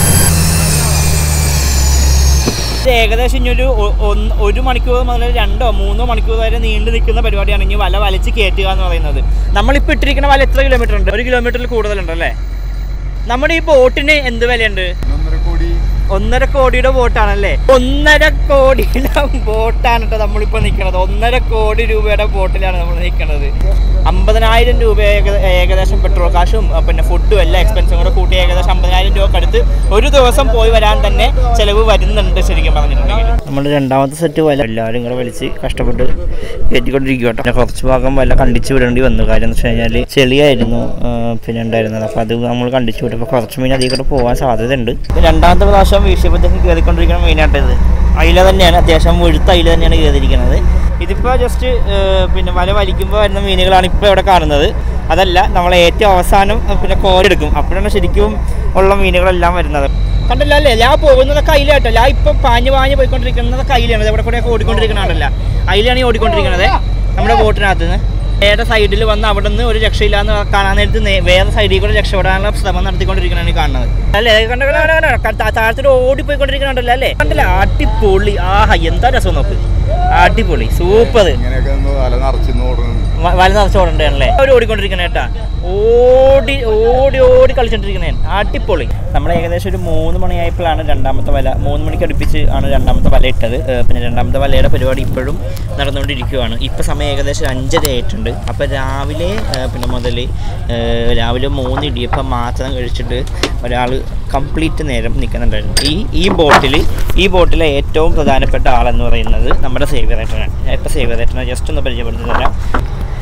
ഇത് ഏകദേശം ഇനി ഒരു ഒ- ഒന്ന് ഒരു മണിക്കൂർ മുതൽ രണ്ടോ മൂന്നോ മണിക്കൂർ വരെ നീണ്ടു നിൽക്കുന്ന പരിപാടിയാണ് ഇനി വല വലിച്ച് കയറ്റുക എന്ന് പറയുന്നത് നമ്മളിപ്പോൾ ഇട്ടിരിക്കുന്ന വല എത്ര കിലോമീറ്റർ ഉണ്ട് ഒരു കിലോമീറ്ററിൽ കൂടുതലുണ്ടല്ലേ നമ്മുടെ ഈ ബോട്ടിന് എന്ത് വിലയുണ്ട് ഒന്നര കോടിയുടെ ബോട്ടാണല്ലേ ഒന്നര കോടിയുടെ ബോട്ടാണ് കേട്ടോ നമ്മളിപ്പോൾ നിൽക്കുന്നത് ഒന്നര കോടി രൂപയുടെ ബോട്ടിലാണ് നമ്മൾ നിൽക്കുന്നത് അമ്പതിനായിരം രൂപ ഏക- ഏകദേശം പെട്രോൾ കാശും അഹ് പിന്നെ ഫുഡും എല്ലാ എക്സ്പെൻസും കൂടെ കൂട്ടി ഏകദേശം അമ്പതിനായിരം രൂപ അടുത്ത് ഒരു ദിവസം പോയി വരാൻ തന്നെ ചിലവ് വരുന്നുണ്ട് ശരിക്കും പറഞ്ഞിട്ടുണ്ടെങ്കിൽ നമ്മൾ രണ്ടാമത്തെ സെറ്റ് വല എല്ലാവരും കൂടെ വലിച്ച് കഷ്ടപ്പെട്ട് കയറ്റിക്കൊണ്ടിരിക്കുക കേട്ടോ പിന്നെ കുറച്ച് ഭാഗം വല കണ്ടിച്ച് വിടേണ്ടി വന്നു കാര്യം എന്ന് വെച്ച് കഴിഞ്ഞാൽ ചെളിയായിരുന്നു ആ, പിന്നെ ഉണ്ടായിരുന്നത് അപ്പോൾ അത് നമ്മൾ കണ്ടിച്ചു വിട്ടപ്പോൾ കുറച്ച് മീൻ അധികം കൂടെ പോകാൻ സാധ്യതയുണ്ട് ഇത് രണ്ടാമത്തെ പ്രാവശ്യം വീശിയപ്പോഴത്തേക്ക് കയറിക്കൊണ്ടിരിക്കുന്ന മീനായിട്ടത് അയില തന്നെയാണ് അത്യാവശ്യം മുഴുത്ത അയില തന്നെയാണ് കയറിയിരിക്കുന്നത് ഇതിപ്പോൾ ജസ്റ്റ് പിന്നെ വല വലിക്കുമ്പോൾ വരുന്ന മീനുകളാണ് ഇപ്പോൾ ഇവിടെ കാണുന്നത് അതല്ല നമ്മൾ ഏറ്റവും അവസാനം ആ, പിന്നെ കോരെടുക്കും അപ്പോഴാണ് ശരിക്കും ഉള്ള മീനുകളെല്ലാം വരുന്നത് കണ്ടല്ലോ അല്ലേ ഞാൻ പോകുന്നതൊക്കെ അയിലായിട്ടല്ല ഞാൻ ഇപ്പം പാഞ്ഞ് പാഞ്ഞ് പോയിക്കൊണ്ടിരിക്കുന്നത് അയിലാണ് ഇവിടെ കൂടെ ഓടിക്കൊണ്ടിരിക്കണതല്ല അയിലാണ് ഈ ഓടിക്കൊണ്ടിരിക്കുന്നത് നമ്മുടെ ബോട്ടിനകത്ത് നിന്ന് വേറെ സൈഡിൽ വന്ന് അവിടെ നിന്ന് ഒരു രക്ഷയില്ലാന്ന് കാണാൻ നേരത്ത് നേ- വേറെ സൈഡിൽ കൂടെ രക്ഷപ്പെടാനുള്ള ശ്രമം നടത്തിക്കൊണ്ടിരിക്കണതാണ് ഈ കാണുന്നത് അല്ലേ കണ്ട കണ്ട, കണ്ട, കണ്ട, കണ്ട, താ- താഴത്തോട്ട് ഓടിപ്പോയിക്കൊണ്ടിരിക്കണുണ്ടല്ലോ അല്ലേ കണ്ടല്ലോ അടിപൊളി ആഹാ എന്താ രസം നോക്ക് അടിപൊളി സൂപ്പർ ഇങ്ങനെയൊക്കെ ഒന്ന് തല നിറച്ചിന്ന് ഓടുന്നു വ- വല നിറച്ച് ഓടണ്ടേ അവർ ഓടിക്കൊണ്ടിരിക്കണേ കേട്ടാ ഓടി ഓടി ഓടി കളിച്ചോണ്ടിരിക്കണേ അടിപൊളി നമ്മൾ ഏകദേശം ഒരു മൂന്ന് മണിയായപ്പോഴാണ് രണ്ടാമത്തെ വല മൂന്ന് മണിക്ക് അടുപ്പിച്ച് ആണ് രണ്ടാമത്തെ വല ഇട്ടത് ഏഹ് പിന്നെ രണ്ടാമത്തെ വലയുടെ പരിപാടി ഇപ്പോഴും നടന്നുകൊണ്ടിരിക്കുകയാണ് ഇപ്പോൾ സമയം ഏകദേശം അഞ്ചര ആയിട്ടുണ്ട് അപ്പോൾ രാവിലെ ഏഹ് പിന്നെ മുതൽ ഏഹ് രാവിലെ മൂന്ന് ഇടിയപ്പം മാത്രം കഴിച്ചിട്ട് ഒരാൾ കംപ്ലീറ്റ് നേരം നിൽക്കുന്നുണ്ടായിരുന്നു ഈ ഈ ബോട്ടിൽ ഈ ബോട്ടിലെ ഏറ്റവും പ്രധാനപ്പെട്ട ആളെന്ന് പറയുന്നത് നമ്മുടെ സേവിയറേറ്റനാണ് ഞാൻ ഇപ്പോൾ സേവിയറേറ്റനെ ജസ്റ്റ് ഒന്ന് പരിചയപ്പെടുത്തി തരാം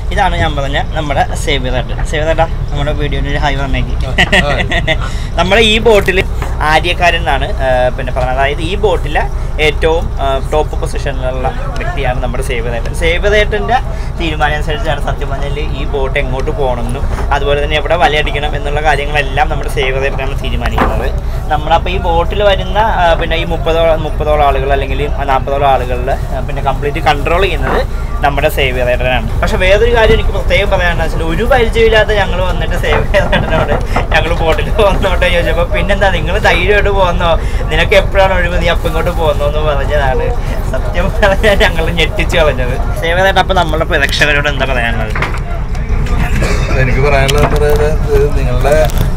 ഇതാണ് ഞാൻ പറഞ്ഞ നമ്മുടെ സേവിയതായിട്ട് സേവിയതാട്ടാ നമ്മുടെ വീഡിയോയിൽ ഒരു ഹൈ പറഞ്ഞേക്ക് നമ്മുടെ ഈ ബോട്ടിൽ ആര്യക്കാരൻ എന്നാണ് ആ, പിന്നെ പറഞ്ഞത് അതായത് ഈ ബോട്ടിലെ ഏറ്റവും ടോപ്പ് പൊസിഷനിലുള്ള വ്യക്തിയാണ് നമ്മുടെ സേവിയതേട്ടൻ സേവിയതേട്ടൻ്റെ തീരുമാനം അനുസരിച്ചാണ് സത്യം പറഞ്ഞാൽ ഈ ബോട്ട് എങ്ങോട്ട് പോകണമെന്നും അതുപോലെ തന്നെ എവിടെ വലയടിക്കണം എന്നുള്ള കാര്യങ്ങളെല്ലാം നമ്മുടെ സേവിയതേട്ടനാണ് തീരുമാനിക്കുന്നത് നമ്മളപ്പോൾ ഈ ബോട്ടിൽ വരുന്ന ആ, പിന്നെ ഈ മുപ്പതോളം മുപ്പതോളം ആളുകൾ അല്ലെങ്കിൽ നാൽപ്പതോളം ആളുകളിൽ പിന്നെ കംപ്ലീറ്റ് കൺട്രോൾ ചെയ്യുന്നത് നമ്മുടെ സേവിയതേട്ടനാണ് പക്ഷെ വേറൊരു കാര്യം എനിക്ക് പ്രത്യേകം പറയാനുണ്ടെന്ന് വെച്ചാൽ ഒരു പരിചയമില്ലാത്ത ഞങ്ങൾ വന്നിട്ട് സേവിയതേട്ടനോട് ഞങ്ങൾ ബോട്ടിൽ പോകുന്നോട്ടെ ചോദിച്ചപ്പോൾ പിന്നെന്താ നിങ്ങൾ ധൈര്യമായിട്ട് പോകുന്നോ നിനക്ക് എപ്പോഴാണ് ഒഴിവ് നീ അപ്പം ഇങ്ങോട്ട് പോകുന്നോ എന്ന് പറഞ്ഞതാണ് സത്യം പറഞ്ഞാൽ ഞങ്ങൾ ഞെട്ടിച്ച് കളഞ്ഞത് സേവിയതേട്ടൻ അപ്പം നമ്മളുടെ പ്രേക്ഷകരോട് എന്താ പറയാനുള്ളത് എനിക്ക് പറയാനുള്ളത് എന്ന് പറയുന്നത് ഇത് നിങ്ങളുടെ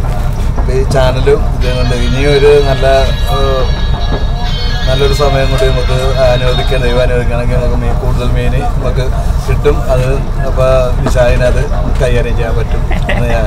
ഈ ചാനലും ഇതുകൊണ്ട് ഇനിയും ഒരു നല്ല ഏഹ്, നല്ലൊരു സമയം കൂടി നമുക്ക് അനുവദിക്കാൻ ദൈവം അനുവദിക്കുകയാണെങ്കിൽ നമുക്ക് മീൻ കൂടുതൽ മീൻ നമുക്ക് കിട്ടും അത് അപ്പോൾ നിശായിനത് കൈകാര്യം ചെയ്യാൻ പറ്റും എന്ന് ഞാൻ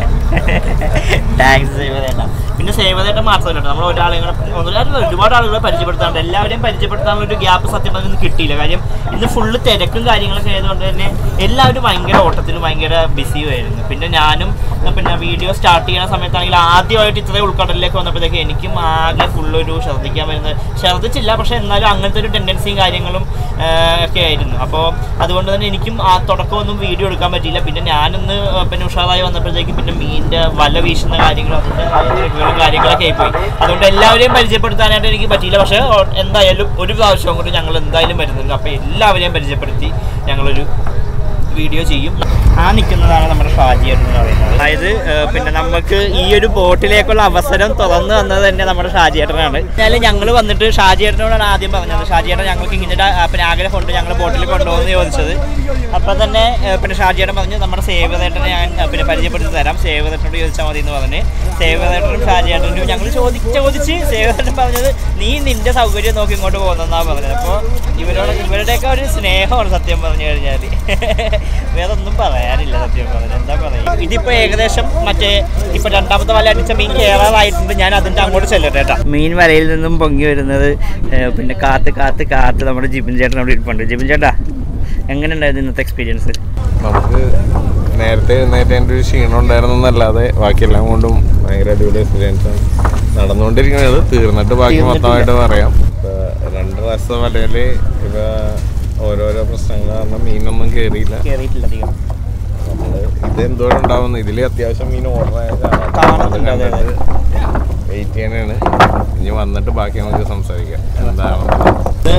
താങ്ക്സ് സേവതേട്ട പിന്നെ സേവതേട്ട മാത്രമല്ല കേട്ടോ. നമ്മൾ ഒരാളെ ഒരാൾ ഒരുപാട് ആളുകളെ പരിചയപ്പെടുത്താറുണ്ട് എല്ലാവരെയും പരിചയപ്പെടുത്താനുള്ള ഒരു ഗ്യാപ്പ് സത്യം പറഞ്ഞാൽ കിട്ടിയില്ല കാര്യം ഇന്ന് ഫുള്ള് തിരക്കും കാര്യങ്ങളൊക്കെ ആയതുകൊണ്ട് തന്നെ എല്ലാവരും ഭയങ്കര ഓട്ടത്തിലും ഭയങ്കര ബിസിയും ആയിരുന്നു പിന്നെ ഞാനും പിന്നെ വീഡിയോ സ്റ്റാർട്ട് ചെയ്യുന്ന സമയത്താണെങ്കിൽ ആദ്യമായിട്ട് ഇത്രയും ഉൾക്കടലിലേക്ക് വന്നപ്പോഴത്തേക്ക് എനിക്കും ആകെ ഫുള്ളൊരു ഛർദ്ദിക്കാൻ വരുന്നത് ഛർദ്ദിച്ചില്ല പക്ഷേ എന്നാലും അങ്ങനത്തെ ഒരു ടെൻഡൻസിയും കാര്യങ്ങളും ആ, ഒക്കെ ആയിരുന്നു അപ്പോൾ അതുകൊണ്ട് തന്നെ എനിക്കും ആ തുടക്കമൊന്നും വീഡിയോ എടുക്കാൻ പറ്റിയില്ല പിന്നെ ഞാനൊന്ന് പിന്നെ ഉഷാറായി വന്നപ്പോഴത്തേക്ക് പിന്നെ മീനിൻ്റെ വല വീശുന്ന കാര്യങ്ങളും അതിൻ്റെ തിരക്കുകളും കാര്യങ്ങളൊക്കെ ആയിപ്പോയി അതുകൊണ്ട് എല്ലാവരെയും പരിചയപ്പെടുത്താനായിട്ട് എനിക്ക് പറ്റിയില്ല പക്ഷേ ഓ- എന്തായാലും ഒരു പ്രാവശ്യം കൊണ്ട് ഞങ്ങൾ എന്തായാലും വരുന്നുണ്ട് അപ്പോൾ എല്ലാവരെയും പരിചയപ്പെടുത്തി ഞങ്ങളൊരു വീഡിയോ ചെയ്യും ആ നിൽക്കുന്നതാണ് നമ്മുടെ ഷാജിയേട്ടൻ എന്ന് പറയുന്നത് അതായത് ഏഹ്, പിന്നെ നമുക്ക് ഈ ഒരു ബോട്ടിലേക്കുള്ള അവസരം തുറന്നു തന്നത് തന്നെ നമ്മുടെ ഷാജിയേട്ടനാണ് എന്നാലും ഞങ്ങൾ വന്നിട്ട് ഷാജിയേട്ടനോടാണ് ആദ്യം പറഞ്ഞത് ഷാജിയേട്ടൻ ഞങ്ങൾക്ക് ഇങ്ങനെ ആ, പിന്നെ ആഗ്രഹമുണ്ട് ഞങ്ങൾ ബോട്ടിൽ കൊണ്ടുപോകുമെന്ന് ചോദിച്ചത് അപ്പോൾ തന്നെ ഏഹ്, പിന്നെ ഷാജിയേട്ടൻ പറഞ്ഞു നമ്മുടെ സേവതേട്ടനെ ഞാൻ ആ, പിന്നെ പരിചയപ്പെടുത്തി തരാം സേവതേട്ടനോട് ചോദിച്ചാൽ മതി എന്ന് പറഞ്ഞ് സേവതേട്ടനും ഷാജിയേട്ടനും ഞങ്ങൾ ചോദിച്ച് ചോദിച്ച് സേവതേട്ടൻ പറഞ്ഞത് നീ നിന്റെ സൗകര്യം നോക്കി ഇങ്ങോട്ട് പോകുന്നെന്നാണ് പറഞ്ഞത് അപ്പോൾ ഇവരോട് ഇവരുടെയൊക്കെ ഒരു സ്നേഹമാണ് സത്യം പറഞ്ഞു കഴിഞ്ഞാൽ വേറെ ഒന്നും പറയാനില്ല സത്യം പറഞ്ഞാൽ എന്താ പറയുക ഇതിപ്പോ ഏകദേശം മറ്റേ ഇപ്പൊ രണ്ടാമത്തെ വല അടിച്ച മീൻ കയറാറായിട്ടുണ്ട് ഞാൻ അതിന്റെ അങ്ങോട്ട് ചെല്ലട്ടെ കേട്ടോ മീൻ വലയിൽ നിന്നും പൊങ്ങി വരുന്നത് ഏഹ്, പിന്നെ കാത്ത് കാത്ത് കാത്ത് നമ്മുടെ ജിബിൻ ചേട്ടൻ അവിടെ ഇരിപ്പുണ്ട് ജിബിൻ ചേട്ടാ എങ്ങനെ ഉണ്ടായിരുന്നു ഇന്നത്തെ എക്സ്പീരിയൻസ് നമുക്ക് നേരത്തെ എഴുന്നേറ്റതിൻ്റെ ഒരു ക്ഷീണം ഉണ്ടായിരുന്നല്ലാതെ ബാക്കിയെല്ലാം കൊണ്ടും ഭയങ്കര അടിപൊളി എക്സ്പീരിയൻസ് ആണ് നടന്നുകൊണ്ടിരിക്കുന്നത് തീർന്നിട്ട് ബാക്കി തീർന്നിട്ടില്ല. മൊത്തമായിട്ട് പറയാം ഇപ്പൊ രണ്ട് പ്രാവശ്യത്തെ വലയിൽ ഇവ ഓരോരോ പ്രശ്നങ്ങൾ കാരണം മീനൊന്നും കയറിയില്ല കയറിയിട്ടില്ല അധികം നമ്മള് ഇത് എന്തോരം ഉണ്ടാവുന്നു ഇതിൽ അത്യാവശ്യം മീൻ ഓർഡർ ആയ കാണുന്നുണ്ട്, അതെ, അതെ. വെയിറ്റ് ചെയ്യാനാണ് ഇനി വന്നിട്ട് ബാക്കി നമുക്ക് സംസാരിക്കാം എന്താണ് ഇത്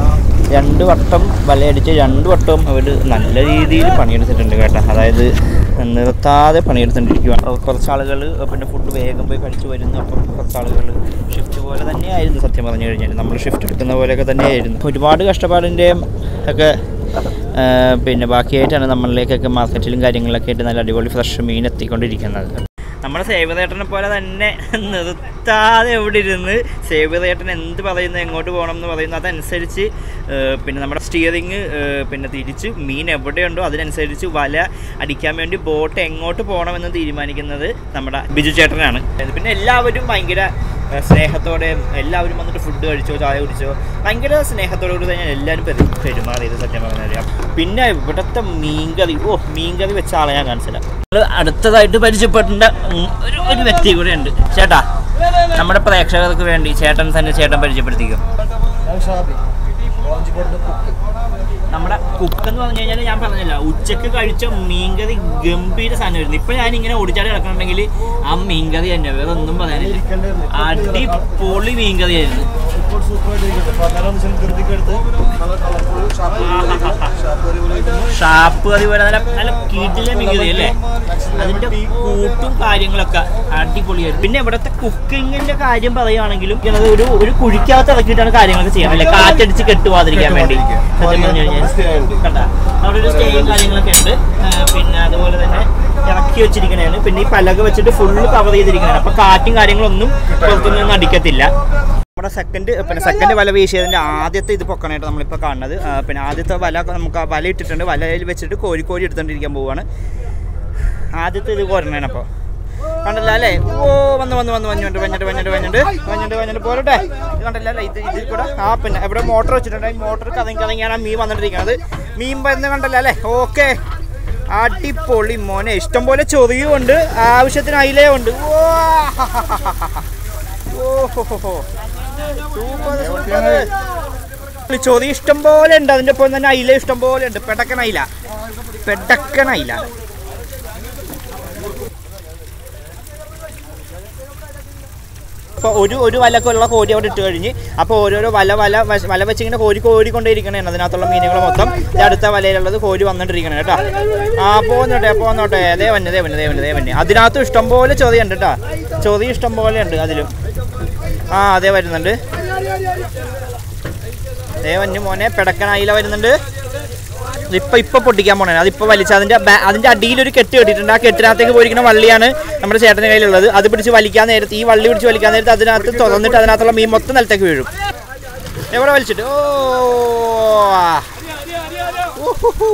രണ്ട് വട്ടം വലയടിച്ച് രണ്ട് വട്ടവും അവർ നല്ല രീതിയിൽ പണിയെടുത്തിട്ടുണ്ട് കേട്ടോ അതായത് നിർത്താതെ പണിയെടുത്തുകൊണ്ടിരിക്കുകയാണ് കുറച്ച് ആളുകൾ പിന്നെ ഫുഡ് വേഗം പോയി കഴിച്ച് വരുന്നു അപ്പം കുറച്ച് ആളുകൾ ഷിഫ്റ്റ് പോലെ തന്നെയായിരുന്നു സത്യം പറഞ്ഞു കഴിഞ്ഞാൽ നമ്മൾ ഷിഫ്റ്റ് എടുക്കുന്ന പോലെയൊക്കെ തന്നെയായിരുന്നു ഒരുപാട് കഷ്ടപ്പാടിൻ്റെയും ഒക്കെ ആ, പിന്നെ ബാക്കിയായിട്ടാണ് നമ്മളിലേക്കൊക്കെ മാർക്കറ്റിലും കാര്യങ്ങളൊക്കെ ആയിട്ട് നല്ല അടിപൊളി ഫ്രഷ് മീൻ എത്തിക്കൊണ്ടിരിക്കുന്നത് നമ്മുടെ സേവതേട്ടനെ പോലെ തന്നെ നിർത്താതെ എവിടെ ഇരുന്ന് സേവതേട്ടൻ എന്ത് പറയുന്നു എങ്ങോട്ട് പോകണം എന്ന് പറയുന്നു അതനുസരിച്ച് ഏഹ്, പിന്നെ നമ്മുടെ സ്റ്റിയറിങ് പിന്നെ തിരിച്ച് മീൻ എവിടെയുണ്ടോ അതിനനുസരിച്ച് വല അടിക്കാൻ വേണ്ടി ബോട്ട് എങ്ങോട്ട് പോകണമെന്ന് തീരുമാനിക്കുന്നത് നമ്മുടെ ബിജു ചേട്ടനാണ് പിന്നെ എല്ലാവരും ഭയങ്കര ഏഹ്, സ്നേഹത്തോടെ എല്ലാവരും വന്നിട്ട് ഫുഡ് കഴിച്ചോ ചായ കുടിച്ചോ ഭയങ്കര സ്നേഹത്തോടു കൂടി തന്നെ എല്ലാവരും പെരു പെരുമാറിയത് സത്യം പറഞ്ഞാൽ പിന്നെ ഇവിടുത്തെ മീൻകറി ഓ മീൻകറി വെച്ച ആളെ ഞാൻ കാണിച്ചില്ല നമ്മള് അടുത്തതായിട്ട് പരിചയപ്പെടേണ്ട ഉം ഒരു ഒരു വ്യക്തി കൂടെ ഉണ്ട് ചേട്ടാ നമ്മുടെ പ്രേക്ഷകർക്ക് വേണ്ടി ചേട്ടൻ തന്നെ ചേട്ടൻ പരിചയപ്പെടുത്തിക്കും നമ്മുടെ കുക്ക് എന്ന് പറഞ്ഞു കഴിഞ്ഞാൽ ഞാൻ പറഞ്ഞില്ല ഉച്ചക്ക് കഴിച്ച മീൻകറി ഗംഭീര സാധനമായിരുന്നു ഇപ്പൊ ഞാൻ ഇങ്ങനെ ഓടിച്ചാടി കിടക്കണമെങ്കിൽ ആ മീൻകറി തന്നെ വേറെ ഒന്നും പറയാനില്ല അടിപൊളി മീൻകറി ആയിരുന്നു ഷാപ്പ് അതുപോലെ നല്ല നല്ല കീട്ടിലെ മീൻകറി അല്ലേ അതിന്റെ കൂട്ടും കാര്യങ്ങളൊക്കെ അടിപൊളിയായിരുന്നു പിന്നെ ഇവിടുത്തെ കുക്കിങ്ങിന്റെ കാര്യം പറയുകയാണെങ്കിലും ഇത് ഒരു ഒരു കുഴിക്കകത്ത് ഇറക്കിയിട്ടാണ് കാര്യങ്ങളൊക്കെ ചെയ്യുന്നത് അല്ലേ കാറ്റടിച്ച് കെട്ടുപോകാതിരിക്കാൻ വേണ്ടി സത്യം പറഞ്ഞു കഴിഞ്ഞാൽ കണ്ട അവിടെ ഒരു സ്റ്റേയും കാര്യങ്ങളൊക്കെ ഉണ്ട് ആ, പിന്നെ അതുപോലെ തന്നെ ഇറക്കി വെച്ചിരിക്കണതാണ് പിന്നെ ഈ പലക വെച്ചിട്ട് ഫുള്ള് കവർ ചെയ്തിരിക്കണതാണ് അപ്പൊ കാറ്റും കാര്യങ്ങളൊന്നും പുറത്തുനിന്ന് അടിക്കത്തില്ല നമ്മുടെ സെക്കൻഡ് പിന്നെ സെക്കൻഡ് വല വീശിയതിൻ്റെ ആദ്യത്തെ ഇത് പൊക്കണായിട്ട് നമ്മളിപ്പോൾ കാണുന്നത് ആ, പിന്നെ ആദ്യത്തെ വല നമുക്ക് ആ വല ഇട്ടിട്ടുണ്ട് വലയിൽ വെച്ചിട്ട് കോരി കോരി എടുത്തോണ്ടിരിക്കാൻ പോവുകയാണ് ആദ്യത്തെ ഇത് കോരണേണ് അപ്പോൾ കണ്ടല്ല അല്ലേ ഓ വന്ന് വന്ന് വന്ന് വഞ്ഞുണ്ട് വഞ്ഞിട്ട് വഞ്ഞിട്ട് വഞ്ഞിട്ട് വഞ്ഞിട്ട് വഞ്ഞിട്ട് പോരട്ടെ ഇത് കണ്ടല്ല അല്ലേ ഇത് ഇതിൽ കൂടെ ആ പിന്നെ ഇവിടെ മോട്ടർ വെച്ചിട്ടുണ്ട് ഈ മോട്ടർ കറങ്ങി കറങ്ങിയാണ് ആ മീൻ വന്നിട്ടിരിക്കുന്നത് മീൻ വരുന്നത് കണ്ടല്ല അല്ലേ ഓക്കെ അടിപൊളി മോനെ ഇഷ്ടം പോലെ ചൊറിയും ഉണ്ട് ആവശ്യത്തിന് അയിലയും ഉണ്ട് ഓ ഓഹോ സൂപ്പർ സൂപ്പർ ചൊറി ഇഷ്ടം പോലെ ഉണ്ട് അതിൻ്റെ ഒപ്പം തന്നെ അയില ഇഷ്ടം പോലെ ഉണ്ട് പെടക്കൻ അയില പെടക്കൻ അയില അപ്പോൾ ഒരു ഒരു വലക്കുള്ള കോരി അവിടെ ഇട്ട് കഴിഞ്ഞ് അപ്പോൾ ഓരോരോ വല വല വശ- വല വെച്ച് ഇങ്ങനെ കോരി കോരി കൊണ്ടേയിരിക്കണേ അതിനകത്തുള്ള മീനുകൾ മൊത്തം ഇത് അടുത്ത വലയിലുള്ളത് കോരി വന്നിട്ടിരിക്കണേ കേട്ടോ ആ പോന്നോട്ടെ പോന്നോട്ടെ ദേ വന്നെ ദേ വന്നെ ദേ വന്നെ ദേ വന്നെ അതിനകത്തും ഇഷ്ടം പോലെ ചൊറിയുണ്ട് കേട്ടോ ചൊറി ഇഷ്ടം പോലെ ഉണ്ട് അതിലും ആ അതേ വരുന്നുണ്ട് ദേ വന്നു മോനെ പെടക്കനായില വരുന്നുണ്ട് ഇപ്പൊ ഇപ്പൊ പൊട്ടിക്കാൻ പോണേ അതിപ്പോ വലിച്ച അതിന്റെ ബാ- അതിന്റെ അടിയിൽ ഒരു കെട്ട് കെട്ടിയിട്ടുണ്ട് ആ കെട്ടിനകത്തേക്ക് പോയിരിക്കുന്ന വള്ളിയാണ് നമ്മുടെ ചേട്ടന്റെ കയ്യിലുള്ളത് അത് പിടിച്ച് വലിക്കാൻ നേരത്ത് ഈ വള്ളി പിടിച്ച് വലിക്കാൻ നേരത്ത് അതിനകത്ത് തുറന്നിട്ട് അതിനകത്തുള്ള മീൻ മൊത്തം നിലത്തേക്ക് വീഴും എവിടെ വലിച്ചിട്ട് ഓ ആ. ഊഹുഹു.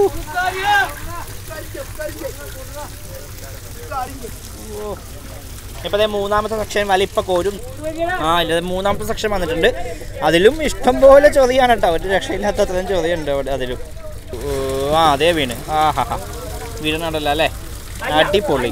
ഓ. ഇപ്പൊ ദേ മൂന്നാമത്തെ സെക്ഷൻ വലിപ്പ കോരും ആ ഇല്ല ദേ മൂന്നാമത്തെ സെക്ഷൻ വന്നിട്ടുണ്ട് അതിലും ഇഷ്ടം പോലെ ചൊറിയാണ് കേട്ടോ ഒരു രക്ഷയില്ലാത്ത അത്രയും ചൊറിയുണ്ട് അവിടെ അതിലും ഓ, ആ അതേ വീണ് ആ ഹാ ഹാ വീണുണ്ടല്ലോ അല്ലേ അടിപൊളി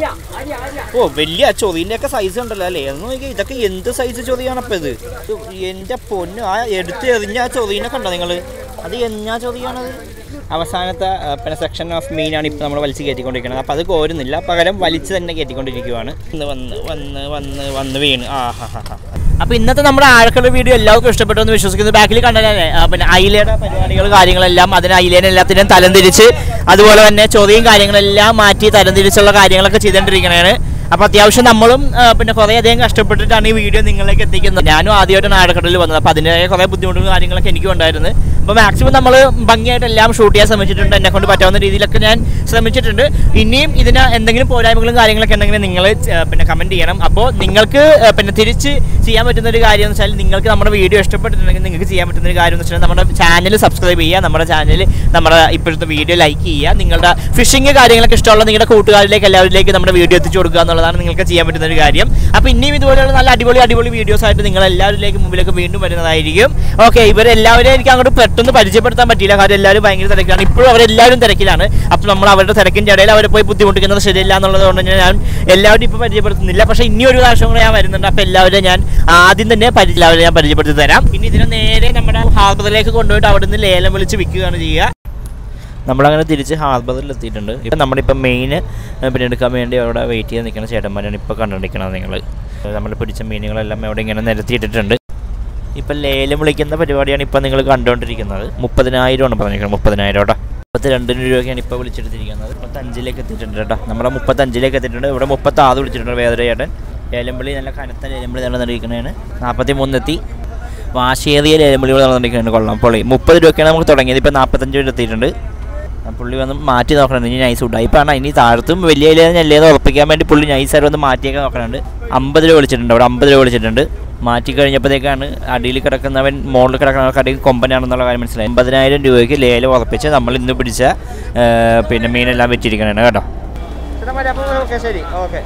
ഓ വലിയ ആ ചൊറിൻ്റെ ഒക്കെ സൈസ് ഉണ്ടല്ലോ അല്ലേ എന്ന് നോക്കിയാൽ ഇതൊക്കെ എന്ത് സൈസ് ചൊറിയാണ് അപ്പം ഇത് എൻ്റെ പൊന്നു ആ എടുത്ത് എറിഞ്ഞ ആ ചൊറീനെ കണ്ടോ നിങ്ങൾ അത് എന്നാ ചൊറിയാണത് അവസാനത്തെ ആ, പിന്നെ സെക്ഷൻ ഓഫ് മീനാണ് ഇപ്പോൾ നമ്മൾ വലിച്ച് കയറ്റിക്കൊണ്ടിരിക്കുന്നത് അപ്പോൾ അത് കോരുന്നില്ല പകരം വലിച്ച് തന്നെ കയറ്റിക്കൊണ്ടിരിക്കുകയാണ് ഇന്ന് വന്ന് വന്ന് വന്ന് വന്ന് വീണ് ആ ഹാ ഹാ ഹാ അപ്പോൾ ഇന്നത്തെ നമ്മുടെ ആഴക്കുള്ള വീഡിയോ എല്ലാവർക്കും ഇഷ്ടപ്പെട്ടു എന്ന് വിശ്വസിക്കുന്നു ബാക്കിൽ കണ്ടല്ലേ ആ, പിന്നെ അയിലയുടെ പരിപാടികൾ കാര്യങ്ങളെല്ലാം അതിന് അയിലേനെ എല്ലാത്തിനും തരം തിരിച്ച് അതുപോലെ തന്നെ ചൊറിയും കാര്യങ്ങളെല്ലാം മാറ്റി തരം തിരിച്ചുള്ള കാര്യങ്ങളൊക്കെ ചെയ്തുകൊണ്ടിരിക്കണതാണ് അപ്പോൾ അത്യാവശ്യം നമ്മളും ആ, പിന്നെ കുറേ അധികം കഷ്ടപ്പെട്ടിട്ടാണ് ഈ വീഡിയോ നിങ്ങളിലേക്ക് എത്തിക്കുന്നത് ഞാനും ആദ്യമായിട്ടാണ് ആഴക്കടലിൽ വന്നത് അപ്പോൾ അതിൻ്റെതായ കുറേ ബുദ്ധിമുട്ടുകളും കാര്യങ്ങളൊക്കെ എനിക്കും ഉണ്ടായിരുന്നു അപ്പോൾ മാക്സിമം നമ്മൾ ഭംഗിയായിട്ട് എല്ലാം ഷൂട്ട് ചെയ്യാൻ ശ്രമിച്ചിട്ടുണ്ട് എന്നെ കൊണ്ട് പറ്റാവുന്ന രീതിയിലൊക്കെ ഞാൻ ശ്രമിച്ചിട്ടുണ്ട് ഇനിയും ഇതിന് എന്തെങ്കിലും പോരായ്മകളും കാര്യങ്ങളൊക്കെ ഉണ്ടെങ്കിൽ നിങ്ങൾ പിന്നെ കമൻറ്റ് ചെയ്യണം അപ്പോൾ നിങ്ങൾക്ക് ആ, പിന്നെ തിരിച്ച് ചെയ്യാൻ പറ്റുന്ന ഒരു കാര്യം എന്ന് വെച്ചാൽ നിങ്ങൾക്ക് നമ്മുടെ വീഡിയോ ഇഷ്ടപ്പെട്ടിട്ടുണ്ടെങ്കിൽ നിങ്ങൾക്ക് ചെയ്യാൻ പറ്റുന്ന ഒരു കാര്യം എന്ന് വെച്ചാൽ നമ്മുടെ ചാനൽ സബ്സ്ക്രൈബ് ചെയ്യുക നമ്മുടെ ചാനൽ നമ്മുടെ ഇപ്പോഴത്തെ വീഡിയോ ലൈക്ക് ചെയ്യുക നിങ്ങളുടെ ഫിഷിംഗ് കാര്യങ്ങളൊക്കെ ഇഷ്ടമുള്ള നിങ്ങളുടെ കൂട്ടുകാരിലേക്ക് എല്ലാവരിലേക്ക് നമ്മുടെ വീഡിയോ എത്തിച്ചു കൊടുക്കുക എന്നുള്ളതാണ് നിങ്ങൾക്ക് ചെയ്യാൻ പറ്റുന്ന ഒരു കാര്യം അപ്പോൾ ഇനിയും ഇതുപോലെയുള്ള നല്ല അടിപൊളി അടിപൊളി വീഡിയോസ് ആയിട്ട് നിങ്ങൾ എല്ലാവരിലേക്ക് മുമ്പിലേക്ക് വീണ്ടും വരുന്നതായിരിക്കും ഓക്കെ ഇവരെല്ലാവരെയും എനിക്ക് അങ്ങോട്ട് പെട്ടെന്ന് പരിചയപ്പെടുത്താൻ പറ്റിയില്ല കാരണം എല്ലാവരും ഭയങ്കര തിരക്കിലാണ് ഇപ്പോഴും അവരെല്ലാവരും തിരക്കിലാണ് അപ്പോൾ നമ്മൾ അവരുടെ തിരക്കിൻ്റെ ഇടയിൽ അവരെ പോയി ബുദ്ധിമുട്ടിക്കുന്നത് ശരിയല്ല എന്നുള്ളത് കൊണ്ട് തന്നെ ഞാൻ എല്ലാവരും ഇപ്പോൾ പരിചയപ്പെടുത്തുന്നില്ല പക്ഷേ ഇനി ഒരു പ്രാവശ്യം കൂടെ ഞാൻ വരുന്നുണ്ട് അപ്പോൾ എല്ലാവരും ഞാൻ ആദ്യം തന്നെ പരി- എല്ലാവരെയും ഞാൻ പരിചയപ്പെടുത്തി തരാം ഇനി ഇതിനെ നേരെ നമ്മുടെ ഹാർബറിലേക്ക് കൊണ്ടുപോയിട്ട് അവിടെ നിന്ന് ലേലം വിളിച്ച് വിൽക്കുകയാണ് ചെയ്യുക നമ്മളങ്ങനെ തിരിച്ച് ഹാർബറിൽ എത്തിയിട്ടുണ്ട് ഇപ്പം നമ്മളിപ്പോൾ മെയിൻ പിന്നെ എടുക്കാൻ വേണ്ടി അവിടെ വെയിറ്റ് ചെയ്ത് നിൽക്കുന്ന ചേട്ടന്മാരാണ് ഇപ്പോൾ കണ്ടുകൊണ്ടിരിക്കുന്നത് നിങ്ങൾ നമ്മൾ പിടിച്ച മീനുകളെല്ലാം അവിടെ ഇങ്ങനെ നിരത്തിയിട്ടിട്ടുണ്ട് ഇപ്പം ലേലം വിളിക്കുന്ന പരിപാടിയാണ് ഇപ്പം നിങ്ങൾ കണ്ടുകൊണ്ടിരിക്കുന്നത് മുപ്പതിനായിരമാണ് പറഞ്ഞിരിക്കുന്നത് മുപ്പതിനായിരം കേട്ടോ മുപ്പത്തിരണ്ടിന് രൂപയ്ക്കാണ് ഇപ്പോൾ വിളിച്ചെടുത്തിരിക്കുന്നത് മുപ്പത്തഞ്ചിലേക്ക് എത്തിയിട്ടുണ്ട് കേട്ടോ നമ്മുടെ മുപ്പത്തഞ്ചിലേക്ക് എത്തിയിട്ടുണ്ട് ഇവിടെ മുപ്പത്താറ് വിളിച്ചിട്ടുണ്ട് വേദന ചേട്ടൻ ലേലംവിളി നല്ല കനത്ത ലേലംവിളി നടന്നിരിക്കുന്നതാണ് നാൽപ്പത്തി മൂന്നെത്തി വാശേറിയ ലേലംവിളികൾ നടന്നിരിക്കുന്നുണ്ട് കൊള്ളാം പൊളി മുപ്പത് രൂപയ്ക്കാണ് നമുക്ക് തുടങ്ങിയത് ഇപ്പോൾ നാൽപ്പത്തഞ്ച് രൂപ എത്തിയിട്ടുണ്ട് ആ പുള്ളി വന്ന് മാറ്റി നോക്കണം ഇനി നൈസ് ഉടായിപ്പാണ് ഇനി താഴത്തും വലിയ വലിയ ഞല്ലേന്ന് ഉറപ്പിക്കാൻ വേണ്ടി പുള്ളി നൈസായിട്ട് വന്ന് മാറ്റിയൊക്കെ നോക്കണുണ്ട് അമ്പത് രൂപ വിളിച്ചിട്ടുണ്ട് അവിടെ അമ്പത് രൂപ വിളിച്ചിട്ടുണ്ട് മാറ്റി കഴിഞ്ഞപ്പോഴത്തേക്കാണ് അടിയിൽ കിടക്കുന്നവൻ മുകളിൽ കിടക്കുന്നവർക്ക് അടിയിൽ കൊമ്പനാണെന്നുള്ള കാര്യം മനസ്സിലായി അമ്പതിനായിരം രൂപയ്ക്ക് ലേലം ഉറപ്പിച്ച് നമ്മൾ ഇന്ന് പിടിച്ച ആ, പിന്നെ മീനെല്ലാം വെച്ചിരിക്കണേ കേട്ടോ ശരി okay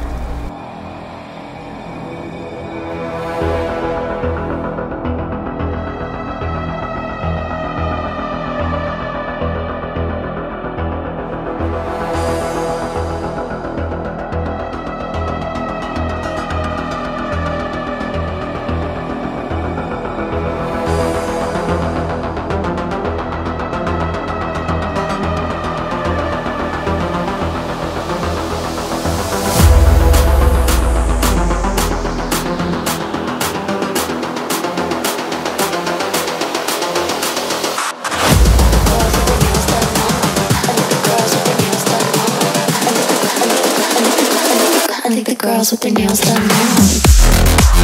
I think the girls with their nails done now.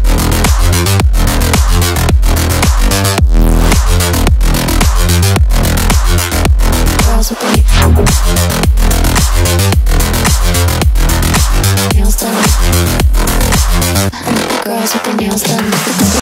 Girls with their nails done. I think the girls with their nails done.